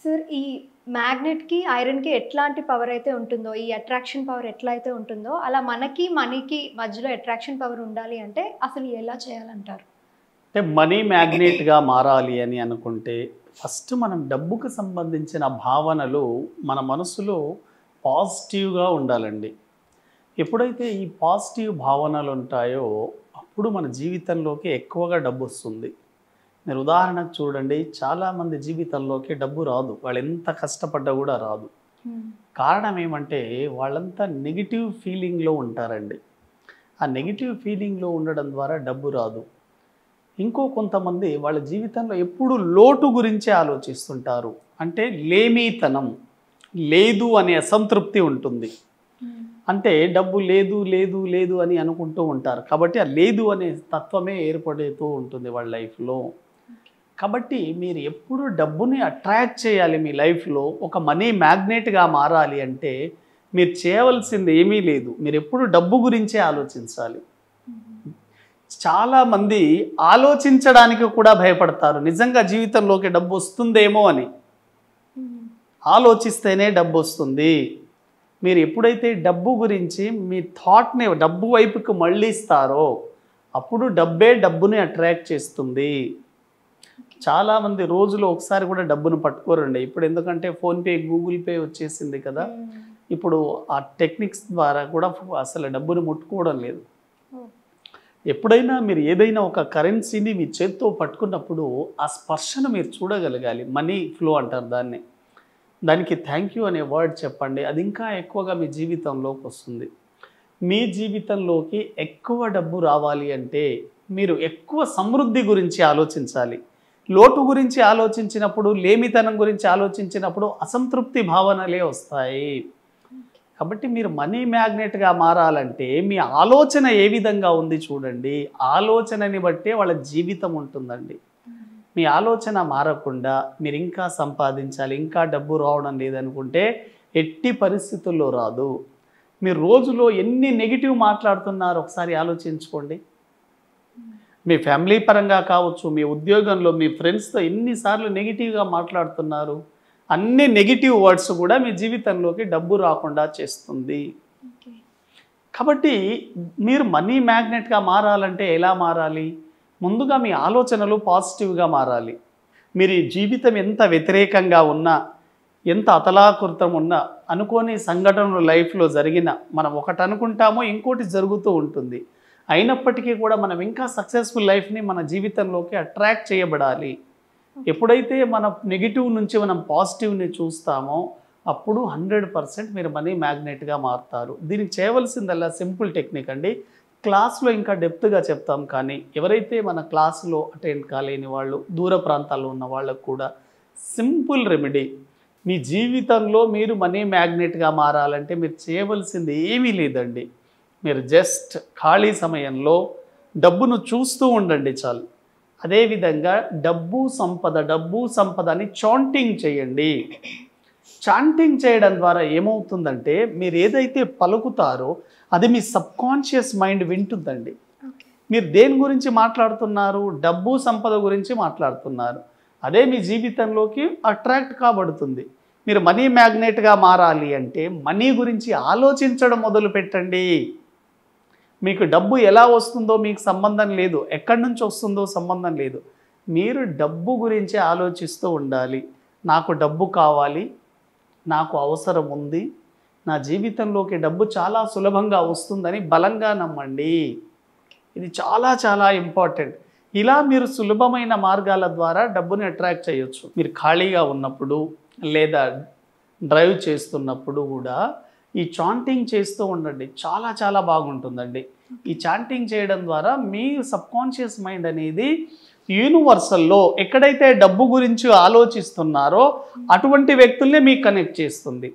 sir ఈ మ్యాగ్నెట్కి ఐరన్కి ఎట్లాంటి power అయితే ఉంటుందో ఈ అట్రాక్షన్ పవర్ ఎట్లా అయితే ఉంటుందో అలా మనకి మనీకి మధ్యలో అట్రాక్షన్ పవర్ ఉండాలి అంటే అసలు ఎలా చేయాలంటారు అంటే మనీ మ్యాగ్నెట్గా మారాలి అని అనుకుంటే ఫస్ట్ మనం డబ్బుకు సంబంధించిన భావనలు మన మనసులో పాజిటివ్గా ఉండాలండి ఎప్పుడైతే ఈ పాజిటివ్ భావనలు ఉంటాయో అప్పుడు మన జీవితంలోకి ఎక్కువగా డబ్బు వస్తుంది మీరు ఉదాహరణకు చూడండి చాలామంది జీవితంలోకి డబ్బు రాదు వాళ్ళు ఎంత కష్టపడ్డా కూడా రాదు కారణం ఏమంటే వాళ్ళంతా నెగిటివ్ ఫీలింగ్లో ఉంటారండి ఆ నెగిటివ్ ఫీలింగ్లో ఉండడం ద్వారా డబ్బు రాదు ఇంకో కొంతమంది వాళ్ళ జీవితంలో ఎప్పుడు లోటు గురించే ఆలోచిస్తుంటారు అంటే లేమీతనం లేదు అనే అసంతృప్తి ఉంటుంది అంటే డబ్బు లేదు లేదు లేదు అని అనుకుంటూ ఉంటారు కాబట్టి ఆ లేదు అనే తత్వమే ఏర్పడుతూ ఉంటుంది వాళ్ళ లైఫ్లో కాబట్టి మీరు ఎప్పుడు డబ్బుని అట్రాక్ట్ చేయాలి మీ లైఫ్లో ఒక మనీ మ్యాగ్నెట్గా మారాలి అంటే మీరు చేయవలసింది ఏమీ లేదు మీరు ఎప్పుడు డబ్బు గురించే ఆలోచించాలి చాలామంది ఆలోచించడానికి కూడా భయపడతారు నిజంగా జీవితంలోకి డబ్బు వస్తుందేమో అని ఆలోచిస్తేనే డబ్బు వస్తుంది మీరు ఎప్పుడైతే డబ్బు గురించి మీ థాట్ని డబ్బు వైపుకు మళ్ళిస్తారో అప్పుడు డబ్బే డబ్బుని అట్రాక్ట్ చేస్తుంది చాలామంది రోజులో ఒకసారి కూడా డబ్బును పట్టుకోరండి ఇప్పుడు ఎందుకంటే ఫోన్పే గూగుల్ పే వచ్చేసింది కదా ఇప్పుడు ఆ టెక్నిక్స్ ద్వారా కూడా అసలు డబ్బును ముట్టుకోవడం లేదు ఎప్పుడైనా మీరు ఏదైనా ఒక కరెన్సీని మీ చేత్తో పట్టుకున్నప్పుడు ఆ స్పర్శను మీరు చూడగలగాలి మనీ ఫ్లో అంటారు దాన్ని దానికి థ్యాంక్ యూ అనే వర్డ్ చెప్పండి అది ఇంకా ఎక్కువగా మీ జీవితంలోకి వస్తుంది మీ జీవితంలోకి ఎక్కువ డబ్బు రావాలి అంటే మీరు ఎక్కువ సమృద్ధి గురించి ఆలోచించాలి లోటు గురించి ఆలోచించినప్పుడు లేమితనం గురించి ఆలోచించినప్పుడు అసంతృప్తి భావనలే వస్తాయి కాబట్టి మీరు మనీ మ్యాగ్నెట్గా మారాలంటే మీ ఆలోచన ఏ విధంగా ఉంది చూడండి ఆలోచనని బట్టే వాళ్ళ జీవితం ఉంటుందండి మీ ఆలోచన మారకుండా మీరు ఇంకా సంపాదించాలి ఇంకా డబ్బు రావడం లేదనుకుంటే ఎట్టి పరిస్థితుల్లో రాదు మీరు రోజులో ఎన్ని నెగిటివ్ మాట్లాడుతున్నారు ఒకసారి ఆలోచించుకోండి మీ ఫ్యామిలీ పరంగా కావచ్చు మీ ఉద్యోగంలో మీ ఫ్రెండ్స్తో ఎన్నిసార్లు నెగిటివ్గా మాట్లాడుతున్నారు అన్ని నెగిటివ్ వర్డ్స్ కూడా మీ జీవితంలోకి డబ్బు రాకుండా చేస్తుంది కాబట్టి మీరు మనీ మ్యాగ్నెట్గా మారాలంటే ఎలా మారాలి ముందుగా మీ ఆలోచనలు పాజిటివ్గా మారాలి మీరు ఈ జీవితం ఎంత వ్యతిరేకంగా ఉన్నా ఎంత అతలాకృతం ఉన్నా అనుకోని సంఘటనలు లైఫ్లో జరిగిన మనం ఒకటి అనుకుంటామో ఇంకోటి జరుగుతూ ఉంటుంది అయినప్పటికీ కూడా మనం ఇంకా సక్సెస్ఫుల్ లైఫ్ని మన జీవితంలోకి అట్రాక్ట్ చేయబడాలి ఎప్పుడైతే మన నెగిటివ్ నుంచి మనం పాజిటివ్ని చూస్తామో అప్పుడు హండ్రెడ్ పర్సెంట్ మీరు మనీ మ్యాగ్నెట్గా మారుతారు దీనికి చేయవలసిందల్లా సింపుల్ టెక్నిక్ అండి క్లాస్లో ఇంకా డెప్త్గా చెప్తాం కానీ ఎవరైతే మన క్లాస్లో అటెండ్ కాలేని వాళ్ళు దూర ప్రాంతాల్లో ఉన్న వాళ్ళకు కూడా సింపుల్ రెమెడీ మీ జీవితంలో మీరు మనీ మ్యాగ్నెట్గా మారాలంటే మీరు చేయవలసింది ఏమీ లేదండి మీరు జస్ట్ ఖాళీ సమయంలో డబ్బును చూస్తూ ఉండండి చాలు అదేవిధంగా డబ్బు సంపద డబ్బు సంపద అని చాంటింగ్ చేయండి చాంటింగ్ చేయడం ద్వారా ఏమవుతుందంటే మీరు ఏదైతే పలుకుతారో అది మీ సబ్కాన్షియస్ మైండ్ వింటుందండి మీరు దేని గురించి మాట్లాడుతున్నారు డబ్బు సంపద గురించి మాట్లాడుతున్నారు అదే మీ జీవితంలోకి అట్రాక్ట్ కాబడుతుంది మీరు మనీ మ్యాగ్నెట్గా మారాలి అంటే మనీ గురించి ఆలోచించడం మొదలు పెట్టండి మీకు డబ్బు ఎలా వస్తుందో మీకు సంబంధం లేదు ఎక్కడి నుంచి వస్తుందో సంబంధం లేదు మీరు డబ్బు గురించి ఆలోచిస్తూ ఉండాలి నాకు డబ్బు కావాలి నాకు అవసరం ఉంది నా జీవితంలోకి డబ్బు చాలా సులభంగా వస్తుందని బలంగా నమ్మండి ఇది చాలా చాలా ఇంపార్టెంట్ ఇలా మీరు సులభమైన మార్గాల ద్వారా డబ్బుని అట్రాక్ట్ చేయొచ్చు మీరు ఖాళీగా ఉన్నప్పుడు లేదా డ్రైవ్ చేస్తున్నప్పుడు కూడా ఈ చాంటింగ్ చేస్తూ ఉండండి చాలా చాలా బాగుంటుందండి ఈ చాంటింగ్ చేయడం ద్వారా మీ సబ్కాన్షియస్ మైండ్ అనేది యూనివర్సల్లో ఎక్కడైతే డబ్బు గురించి ఆలోచిస్తున్నారో అటువంటి వ్యక్తుల్ని మీకు కనెక్ట్ చేస్తుంది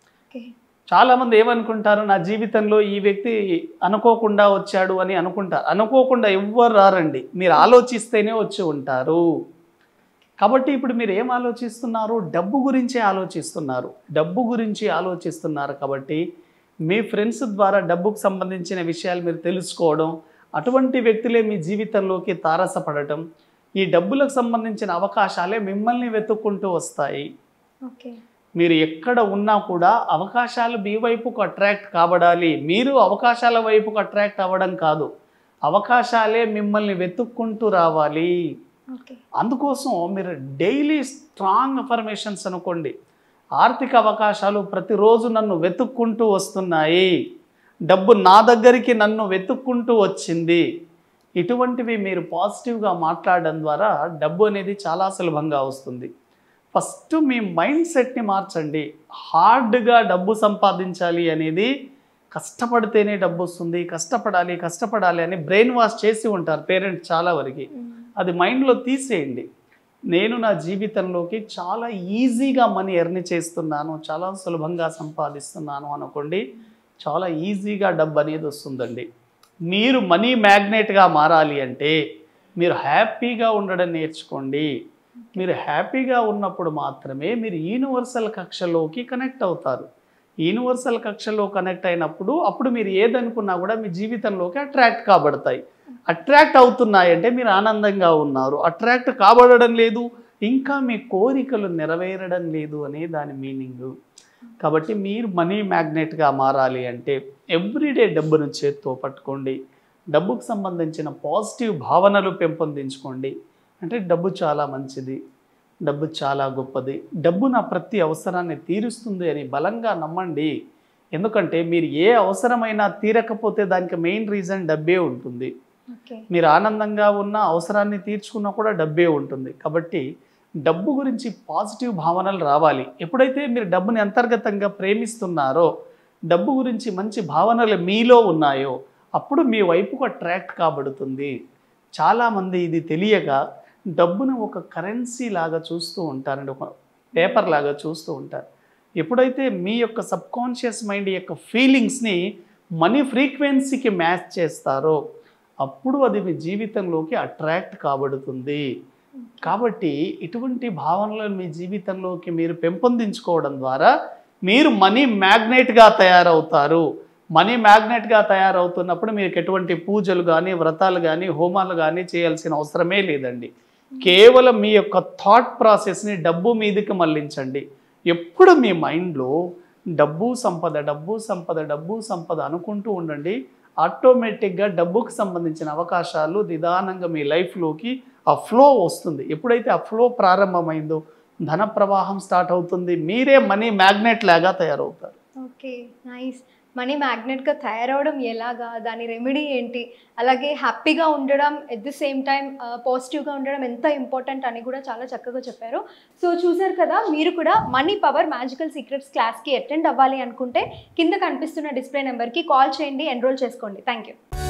చాలామంది ఏమనుకుంటారు నా జీవితంలో ఈ వ్యక్తి అనుకోకుండా వచ్చాడు అని అనుకుంటారు అనుకోకుండా ఎవ్వరు రారండి మీరు ఆలోచిస్తేనే వచ్చి ఉంటారు కాబట్టి ఇప్పుడు మీరు ఏం ఆలోచిస్తున్నారు డబ్బు గురించే ఆలోచిస్తున్నారు డబ్బు గురించి ఆలోచిస్తున్నారు కాబట్టి మీ ఫ్రెండ్స్ ద్వారా డబ్బుకు సంబంధించిన విషయాలు మీరు తెలుసుకోవడం అటువంటి వ్యక్తులే మీ జీవితంలోకి తారసపడటం ఈ డబ్బులకు సంబంధించిన అవకాశాలే మిమ్మల్ని వెతుక్కుంటూ వస్తాయి ఓకే మీరు ఎక్కడ ఉన్నా కూడా అవకాశాలు మీ వైపుకు అట్రాక్ట్ కాబడాలి మీరు అవకాశాల వైపుకు అట్రాక్ట్ అవ్వడం కాదు అవకాశాలే మిమ్మల్ని వెతుక్కుంటూ రావాలి ఓకే అందుకోసం మీరు డైలీ స్ట్రాంగ్ అఫర్మేషన్స్ అనుకోండి ఆర్థిక అవకాశాలు ప్రతిరోజు నన్ను వెతుక్కుంటూ వస్తున్నాయి డబ్బు నా దగ్గరికి నన్ను వెతుక్కుంటూ వచ్చింది ఇటువంటివి మీరు పాజిటివ్గా మాట్లాడడం ద్వారా డబ్బు అనేది చాలా సులభంగా వస్తుంది ఫస్ట్ మీ మైండ్ సెట్ని మార్చండి హార్డ్గా డబ్బు సంపాదించాలి అనేది కష్టపడితేనే డబ్బు వస్తుంది కష్టపడాలి కష్టపడాలి అని బ్రెయిన్ వాష్ చేసి ఉంటారు పేరెంట్స్ చాలా వరకు అది మైండ్లో తీసేయండి నేను నా జీవితంలోకి చాలా ఈజీగా మనీ ఎర్న్ చేస్తున్నాను చాలా సులభంగా సంపాదిస్తున్నాను అనుకోండి చాలా ఈజీగా డబ్బు అనేది వస్తుందండి మీరు మనీ మ్యాగ్నెట్గా మారాలి అంటే మీరు హ్యాపీగా ఉండడం నేర్చుకోండి మీరు హ్యాపీగా ఉన్నప్పుడు మాత్రమే మీరు యూనివర్సల్ కక్షలోకి కనెక్ట్ అవుతారు యూనివర్సల్ కక్షలో కనెక్ట్ అయినప్పుడు అప్పుడు మీరు ఏదనుకున్నా కూడా మీ జీవితంలోకి అట్రాక్ట్ కాబడతాయి అట్రాక్ట్ అవుతున్నాయంటే మీరు ఆనందంగా ఉన్నారు అట్రాక్ట్ కాబడడం లేదు ఇంకా మీ కోరికలు నెరవేరడం లేదు అనే దాని మీనింగ్ కాబట్టి మీరు మనీ మ్యాగ్నెట్గా మారాలి అంటే ఎవ్రీడే డబ్బును చేత్తో పట్టుకోండి డబ్బుకు సంబంధించిన పాజిటివ్ భావనలు పెంపొందించుకోండి అంటే డబ్బు చాలా మంచిది డబ్బు చాలా గొప్పది డబ్బు నా ప్రతి అవసరాన్ని తీరుస్తుంది అని బలంగా నమ్మండి ఎందుకంటే మీరు ఏ అవసరమైనా తీరకపోతే దానికి మెయిన్ రీజన్ డబ్బే ఉంటుంది ఓకే మీరు ఆనందంగా ఉన్న అవసరాన్ని తీర్చుకున్నా కూడా డబ్బే ఉంటుంది కాబట్టి డబ్బు గురించి పాజిటివ్ భావనలు రావాలి ఎప్పుడైతే మీరు డబ్బుని అంతర్గతంగా ప్రేమిస్తున్నారో డబ్బు గురించి మంచి భావనలు మీలో ఉన్నాయో అప్పుడు మీ వైపుకు అట్రాక్ట్ కాబడుతుంది చాలామంది ఇది తెలియక డబ్బును ఒక కరెన్సీ లాగా చూస్తూ ఉంటారండి ఒక పేపర్ లాగా చూస్తూ ఉంటారు ఎప్పుడైతే మీ యొక్క సబ్కాన్షియస్ మైండ్ యొక్క ఫీలింగ్స్ని మనీ ఫ్రీక్వెన్సీకి మ్యాచ్ చేస్తారో అప్పుడు అది మీ జీవితంలోకి అట్రాక్ట్ కాబడుతుంది కాబట్టి ఇటువంటి భావనలను మీ జీవితంలోకి మీరు పెంపొందించుకోవడం ద్వారా మీరు మనీ మ్యాగ్నెట్గా తయారవుతారు మనీ మ్యాగ్నెట్గా తయారవుతున్నప్పుడు మీకు ఎటువంటి పూజలు కానీ వ్రతాలు కానీ హోమాలు కానీ చేయాల్సిన అవసరమే లేదండి కేవలం మీ యొక్క థాట్ ప్రాసెస్ని డబ్బు మీదకి మళ్ళించండి ఎప్పుడు మీ మైండ్లో డబ్బు సంపద డబ్బు సంపద డబ్బు సంపద అనుకుంటూ ఉండండి ఆటోమేటిక్గా డబ్బుకు సంబంధించిన అవకాశాలు నిదానంగా మీ లైఫ్లోకి ఆ ఫ్లో వస్తుంది ఎప్పుడైతే ఆ ఫ్లో ప్రారంభమైందో ధన ప్రవాహం స్టార్ట్ అవుతుంది మీరే మనీ మ్యాగ్నెట్ లాగా తయారవుతారు ఓకే నైస్ మనీ మ్యాగ్నెట్గా తయారవడం ఎలాగా దాని రెమెడీ ఏంటి అలాగే హ్యాపీగా ఉండడం ఎట్ ది సేమ్ టైం పాజిటివ్గా ఉండడం ఎంత ఇంపార్టెంట్ అని కూడా చాలా చక్కగా చెప్పారు సో చూసారు కదా మీరు కూడా మనీ పవర్ మ్యాజికల్ సీక్రెట్స్ క్లాస్కి అటెండ్ అవ్వాలి అనుకుంటే కింద కనిపిస్తున్న డిస్ప్లే నెంబర్కి కాల్ చేయండి ఎన్రోల్ చేసుకోండి థ్యాంక్ యూ